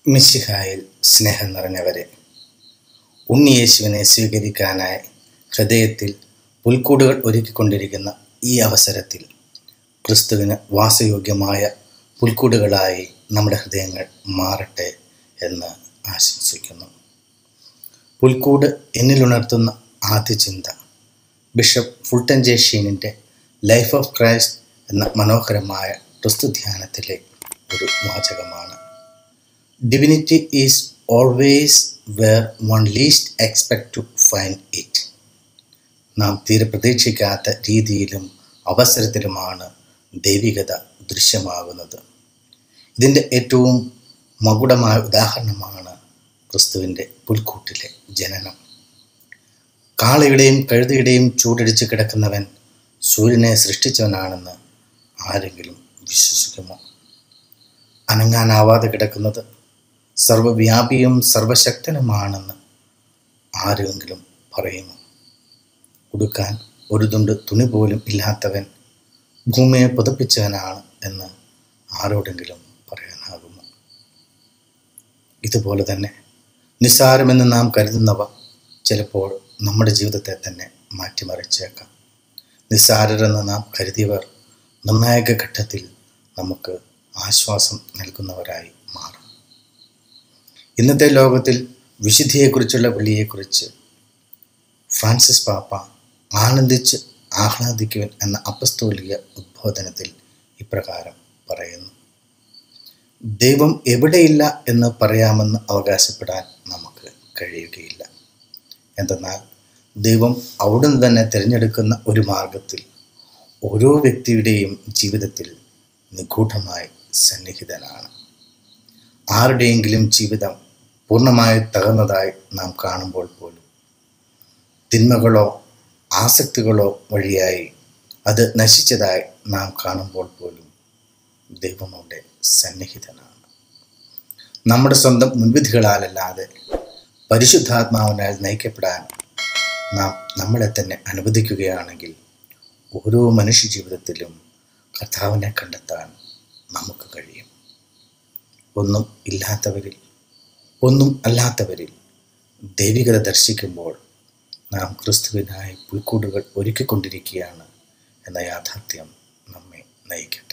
മിശിഹായിൽ സ്നേഹം നിറഞ്ഞവരെ ഉണ്ണിയേശുവിനെ സ്വീകരിക്കാനായി ഹൃദയത്തിൽ പുൽക്കൂടുകൾ ഒരുക്കിക്കൊണ്ടിരിക്കുന്ന ഈ അവസരത്തിൽ ക്രിസ്തുവിന് വാസയോഗ്യമായ പുൽക്കൂടുകളായി നമ്മുടെ ഹൃദയങ്ങൾ മാറട്ടെ എന്ന് ആശംസിക്കുന്നു പുൽക്കൂട് എന്നിലുണർത്തുന്ന ആദ്യ ചിന്ത ബിഷപ്പ് ഫുൾട്ടൻ ജെ ഷീനിൻ്റെ ലൈഫ് ഓഫ് ക്രൈസ്റ്റ് എന്ന മനോഹരമായ ക്രിസ്തു ധ്യാനത്തിലെ ഒരു വാചകമാണ് divinity is always where one least expect to find it നാം തീരെ പ്രതീക്ഷിക്കാത്ത രീതിയിലും അവസരത്തിലുമാണ് ദൈവികത ദൃശ്യമാകുന്നത് ഇതിൻ്റെ ഏറ്റവും മകുടമായ ഉദാഹരണമാണ് ക്രിസ്തുവിൻ്റെ പുൽക്കൂട്ടിലെ ജനനം കാളയുടെയും കഴുതയുടെയും ചൂടടിച്ച് കിടക്കുന്നവൻ സൂര്യനെ സൃഷ്ടിച്ചവനാണെന്ന് ആരെങ്കിലും വിശ്വസിക്കുമോ അനങ്ങാനാവാതെ കിടക്കുന്നത് സർവവ്യാപിയും സർവശക്തനുമാണെന്ന് ആരെങ്കിലും പറയുമോ ഉടുക്കാൻ ഒരു തുണ്ട് തുണി പോലും ഇല്ലാത്തവൻ ഭൂമിയെ പുതപ്പിച്ചവനാണ് എന്ന് ആരോടെങ്കിലും പറയാനാകുമോ ഇതുപോലെ തന്നെ നിസ്സാരമെന്ന് നാം കരുതുന്നവ ചിലപ്പോൾ നമ്മുടെ ജീവിതത്തെ തന്നെ മാറ്റിമറിച്ചേക്കാം നിസ്സാരരെന്ന് നാം കരുതിയവർ നിർണായക ഘട്ടത്തിൽ നമുക്ക് ആശ്വാസം നൽകുന്നവരായി മാറും ഇന്നത്തെ ലോകത്തിൽ വിശുദ്ധിയെക്കുറിച്ചുള്ള വിളിയെക്കുറിച്ച് ഫ്രാൻസിസ് പാപ്പ ആനന്ദിച്ച് ആഹ്ലാദിക്കുവൻ എന്ന അപസ്തോലിക ഉദ്ബോധനത്തിൽ ഇപ്രകാരം പറയുന്നു ദൈവം എവിടെയില്ല എന്ന് പറയാമെന്ന് അവകാശപ്പെടാൻ നമുക്ക് കഴിയുകയില്ല എന്തെന്നാൽ ദൈവം അവിടുന്ന് തന്നെ തിരഞ്ഞെടുക്കുന്ന ഒരു മാർഗത്തിൽ ഓരോ വ്യക്തിയുടെയും ജീവിതത്തിൽ നിഗൂഢമായി സന്നിഹിതനാണ് ആരുടെയെങ്കിലും ജീവിതം പൂർണ്ണമായി തകർന്നതായി നാം കാണുമ്പോൾ പോലും തിന്മകളോ ആസക്തികളോ വഴിയായി അത് നശിച്ചതായി നാം കാണുമ്പോൾ പോലും ദൈവം അവിടെ സന്നിഹിതനാണ് നമ്മുടെ സ്വന്തം മുൻവിധികളാലല്ലാതെ പരിശുദ്ധാത്മാവിനാൽ നയിക്കപ്പെടാൻ നാം നമ്മളെ തന്നെ അനുവദിക്കുകയാണെങ്കിൽ ഓരോ മനുഷ്യ ജീവിതത്തിലും കർത്താവിനെ കണ്ടെത്താൻ നമുക്ക് കഴിയും ഒന്നും ഇല്ലാത്തവരിൽ ഒന്നും അല്ലാത്തവരിൽ ദൈവികത ദർശിക്കുമ്പോൾ നാം ക്രിസ്തുവിനായി പുൽക്കൂടുകൾ ഒരുക്കിക്കൊണ്ടിരിക്കുകയാണ് എന്ന യാഥാർത്ഥ്യം നമ്മെ നയിക്കും